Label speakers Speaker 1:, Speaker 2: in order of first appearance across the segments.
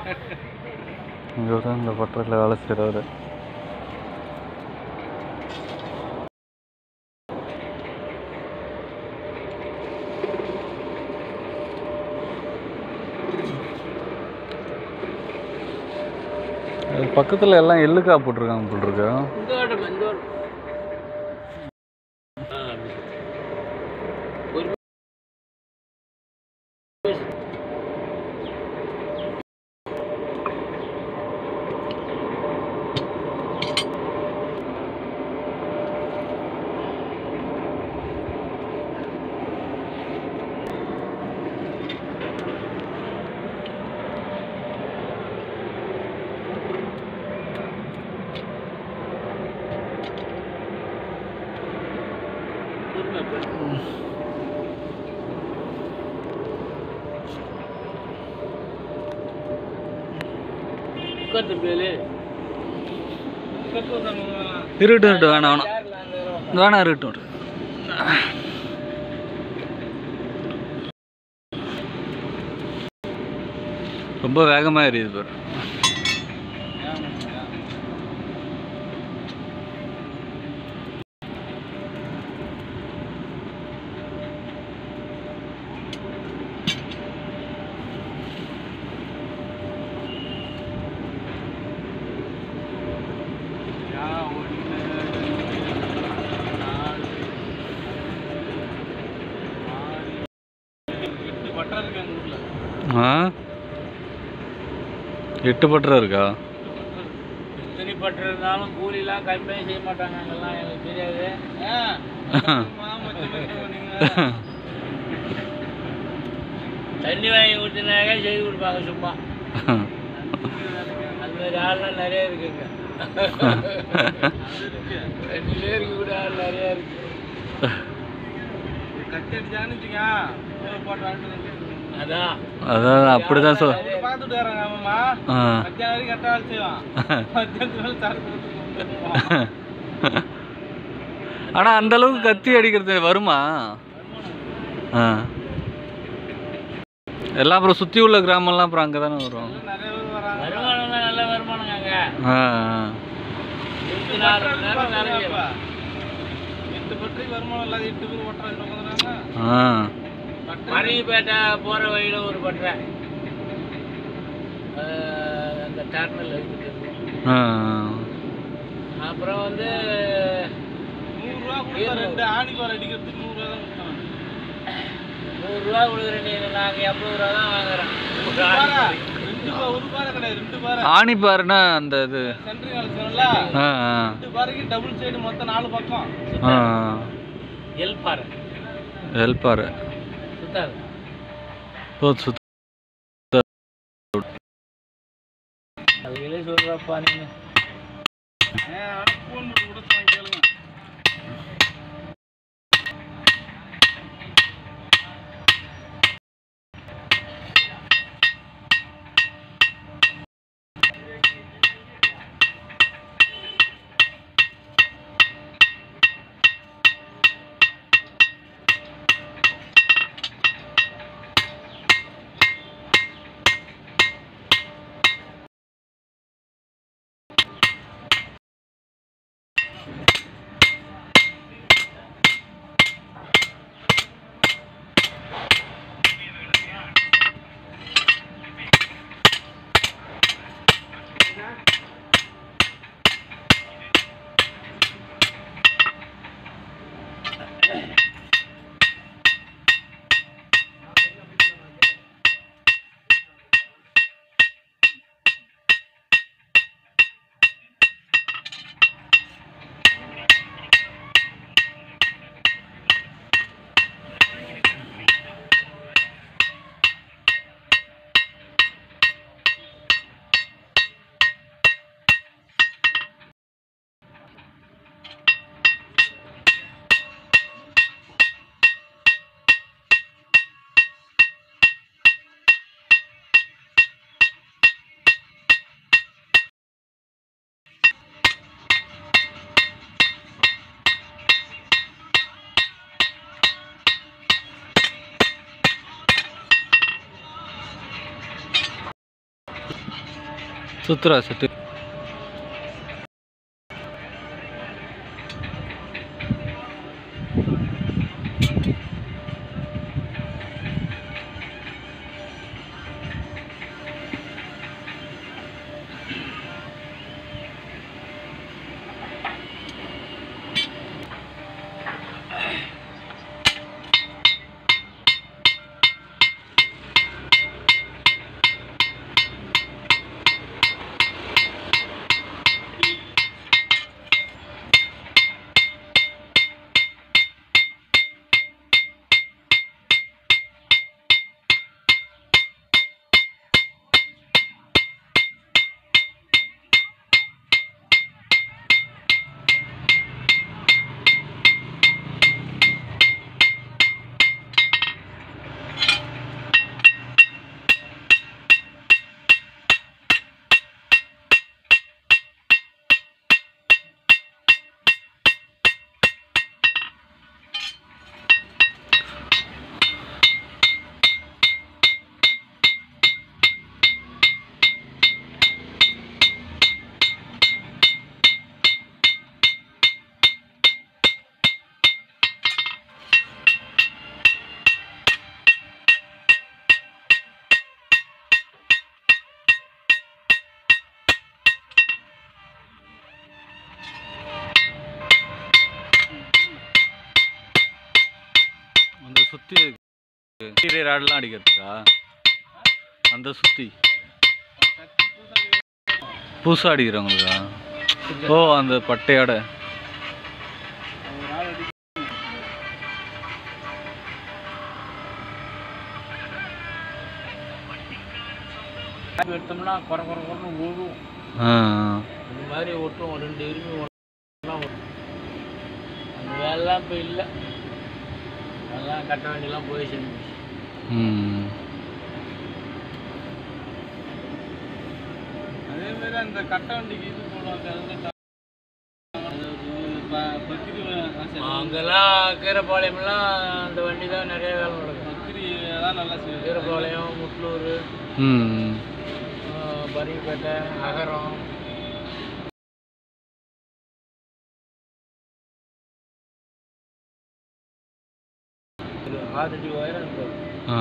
Speaker 1: இங்கே தான் இந்த பட்டறையில் வேலை செய்கிறவர் பக்கத்தில் எல்லாம் எள்ளுக்காய் போட்டிருக்காங்க போல் இருக்கு
Speaker 2: இந்த வாட்டம் இந்த வாட்டம் ஆ, அப்படி. ஒரு பொறுமை, பொறுமை. உட்கார் தம்பியாலே.
Speaker 1: இருக்கட்டும் இருக்கட்டும் வேணாம் வேணாம்
Speaker 2: சேர்ல அந்த இடம்.
Speaker 1: வேணாம் இருக்கட்டும் ரொம்ப வேகமாக எரியுது பாரு ஆ எட்டு பட்டறை இருக்கா
Speaker 2: எத்தனை பட்டு இருந்தாலும் கூலிலாம் கம்மியாக செய்ய மாட்டாங்க அங்கெல்லாம் எனக்கு தெரியாது தண்ணி வாங்கி கொடுத்தனாக்க செய்து கொடுப்பாங்க சும்மா அந்த மாதிரி ஆள்லாம் நிறைய இருக்குங்க ரெண்டு பேருக்கு கூட ஆள் நிறைய இருக்கு அதான்
Speaker 1: அதான் அப்படிதான் சொல் ஆ ஆனா அந்த அளவுக்கு கத்தி அடிக்கிறது வருமா ஆ எல்லாம் அப்புறம் சுத்தி உள்ள கிராமம்லாம் அப்புறம் அங்கே தானே வரும்
Speaker 2: வருமானம் தான் நல்ல வருமானங்க அங்கே
Speaker 1: ஆ
Speaker 2: இருபத்தி நாலு மணி நேரம் வேலை செய்யலாம்
Speaker 1: ஆ
Speaker 2: மணிப்பேட்டை போகிற வழியில் ஒரு பட்டறை அஹ் அந்த டர்னில் இருக்குது
Speaker 1: ஆ
Speaker 2: அப்புறம் வந்து நூறுரூவா கொடுக்குற நீ நாங்கள் எண்பது ரூபா தான் வாங்குறோம் ஒரு ஆணிக்கு.
Speaker 1: ஆணி பாருன்னா அந்த இது ஆ ஆ
Speaker 3: டபுள் சைடு மொத்தம் நாலு பக்கம்
Speaker 1: ஆ
Speaker 2: எல் பாரு
Speaker 1: ஹெல்ப்பாரு
Speaker 2: சுத்தாது
Speaker 1: போது சுத்த
Speaker 2: அதுகளே சொல்கிறப்பா நீங்கள்
Speaker 3: ஃபோன் கூட கேளுங்க
Speaker 1: சுத்துறா சுத்து அந்த சுத்தி இன்டீரியர் ஆடெல்லாம் அடிக்கிறதுக்கா அந்த சுத்தி புதுசாக அடிக்கிறவங்களுக்கா ஓ அந்த பட்டையோட
Speaker 2: எடுத்தோம்னா குறை குறை குறைன்னு விழுவும்
Speaker 1: ஆ
Speaker 2: இந்த மாதிரி ஒட்டும் ரெண்டு எருமை ஒன்றா ஒட்டும் அந்த வேலைலாம் இப்போ இல்லை அதெல்லாம் கட்ட வேண்டியெல்லாம் போய் செஞ்சு
Speaker 1: ம்
Speaker 3: அதே மாதிரி அந்த கட்ட வண்டிக்கு இது போடுவாங்க அதுல ட- அது ஒரு ப- பக்கிரி காசு
Speaker 2: அங்கெல்லாம் கீரைப்பாளையம்லாம் அந்த வண்டி தான் நிறைய வேலை நடக்கும்
Speaker 3: பக்கிரி தான் நல்லா செய்யுது
Speaker 2: கீரைப்பாளையம் முட்லூர்
Speaker 1: ம்
Speaker 2: பரிப்பேட்டை அகரம் இது ஆறு அடி உயரம் இருக்கும்
Speaker 1: ஆ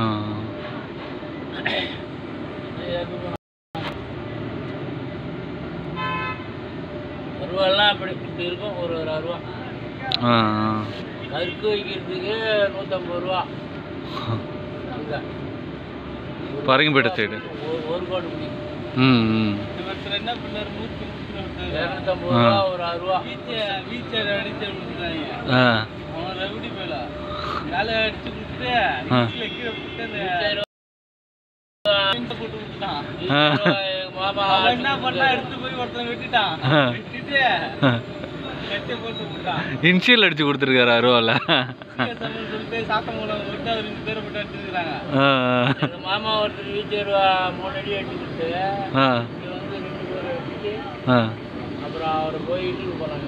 Speaker 2: அருவாலாம் அப்படி இப்படி இருக்கும் ஒரு ஒரு அருவா
Speaker 1: ஆ
Speaker 2: கருக்கு வைக்கிறதுக்கு நூற்றம்பது ரூபா அதுதான்
Speaker 1: பரங்கிப்பேட்டை சைடு
Speaker 2: ஒரு ஒரு கோடி பிடி
Speaker 1: ம் ம்
Speaker 3: ஒருத்தர் என்ன பண்ணாரு நூற்றி முப்பத்தி
Speaker 2: இரநூத்தம்பது ரூபா ஒரு அருவா
Speaker 3: வீச்சை வீச்சை அடிச்சு கொடுத்துட்டாங்க
Speaker 1: ஆ
Speaker 3: அவன் ரவுடி போயில வேலை அடிச்சு கொடுத்துட்டு
Speaker 1: ஆ.
Speaker 3: வீட்டுல கீழே போட்டு அந்த மீன்ஸை போட்டு விட்டுட்டான்
Speaker 1: ஆ.
Speaker 2: எங்க மாமா
Speaker 3: அவன் என்ன பண்ணா எடுத்து போய் ஒருத்தன் வெட்டிட்டான்
Speaker 1: ஆ.
Speaker 3: வெட்டிட்டு கட்டை போட்டு விட்டான்
Speaker 1: இன்ஷியல் அடிச்சு கொடுத்துருக்காரு அருவால
Speaker 3: சிஎஸ்எம்னு சொல்லிட்டு சாத்தமூலம் விட்டு அது ரெண்டு பேரை போட்டு அடிச்சிருக்காங்க
Speaker 1: ஆ
Speaker 2: எங்க மாமா ஒருத்தர் வீட்டு ரூபா மூணு அடி அடிச்சு கொடுத்து
Speaker 1: ஆ
Speaker 2: இங்க வந்து ரெண்டு பேர் அடிச்சு
Speaker 1: ஆ
Speaker 2: அப்புறம் அவரை போய் இட்டுட்டு போனாங்க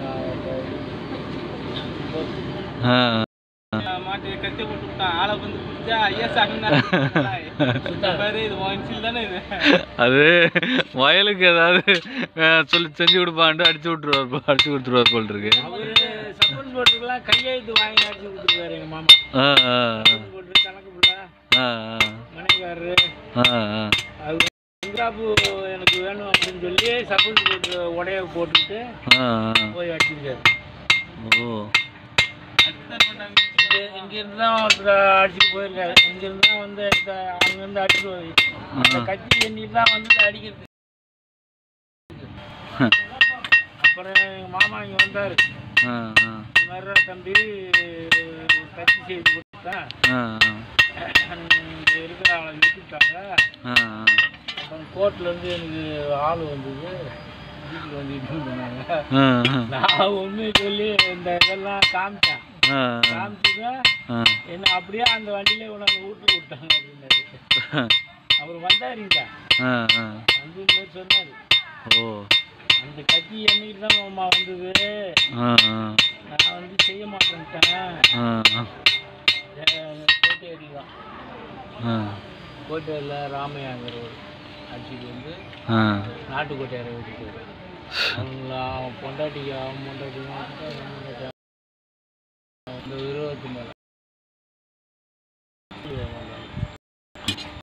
Speaker 1: ஆ
Speaker 3: மாட்டி கட்டி போட்டு விட்டான் ஆளை வந்து பிடிச்சா ஐயா சாமினா பாரு இது ஒன்சில் தானே இது
Speaker 1: அது வயலுக்கு ஏதாவது ஆ, சொல்லி செஞ்சு கொடுப்பான்ட்டு அடிச்சு விட்டுருவார் போ- அடிச்சு கொடுத்துருவார் போல் இருக்கு
Speaker 2: அவரு சப்போர்ட் போட்டுக்கெல்லாம் கையெழுத்து வாங்கி அடிச்சு கொடுத்துருக்காரு எங்க மாமா
Speaker 1: ஆ ஆ
Speaker 2: போட்டு கணக்கு பிள்ளை
Speaker 1: ஆ
Speaker 2: மனைவிக்காரரு
Speaker 1: ஆ ஆ
Speaker 2: அது இந்திராப்பு எனக்கு வேணும் அப்படின்னு சொல்லி சப்போர்ட் போட்டு உடைய போட்டுக்கிட்டு
Speaker 1: ஆ ஆ.
Speaker 2: போய் அடிச்சிருக்காரு
Speaker 1: ஓ
Speaker 3: அடிச்சுதான் பண்ணாங்க
Speaker 2: இங்க இங்கிருந்து தான் ஒருத்தர் அடிச்சுட்டு போயிருக்காரு இங்கிருந்து தான் வந்து இந்த அங்கேருந்து அடிச்சுட்டு போய் அந்த கட்சி எண்ணிட்டு தான் வந்து அடிக்கிறது அப்புறம் எங்கள் மாமா இங்கே வந்தார்
Speaker 1: ஆ ஆ
Speaker 2: இந்த மாதிரி தம்பி கட்சி செய்து கொடுத்தேன்
Speaker 1: ஆ
Speaker 2: இங்கே இருக்கிற ஆளை விட்டுட்டாங்க
Speaker 1: ஆ
Speaker 2: அப்புறம் கோர்ட்லேருந்து எனக்கு ஆள் வந்தது வீட்டுக்கு வந்து இது பண்ணாங்க
Speaker 1: ஆ
Speaker 2: நான் உண்மையை சொல்லி இந்த இதெல்லாம் காமிச்சேன்
Speaker 1: ஆ
Speaker 2: காமிச்சுட்டு
Speaker 1: ஆ
Speaker 2: என்ன அப்படியே அந்த வண்டியிலே கொண்டாந்து வீட்டுக்கு விட்டாங்க அப்படின்னாரு அவர் வந்தாருங்க
Speaker 1: ஆ ஆ
Speaker 2: வந்து இந்த மாதிரி சொன்னார்
Speaker 1: ஓ
Speaker 2: அந்த கட்சி என்னைக்கு தான் மாமா வந்தது
Speaker 1: ஆ ஆ
Speaker 2: நான் வந்து செய்ய மாட்டேன்ட்டேன்
Speaker 1: ஆ
Speaker 2: கோட்டேரி தான்
Speaker 1: ஆ
Speaker 2: கோட்டேரியில் ராமையாங்கிறவர் அடிச்சுட்டு வந்து
Speaker 1: ஆ
Speaker 2: நாட்டுக்கோட்டை இறங்கி விட்டுட்டு அவங்கள அவன் பொண்டாட்டிக்கு அவன் பொண்டாட்டி இந்த இருபத்தி மேலே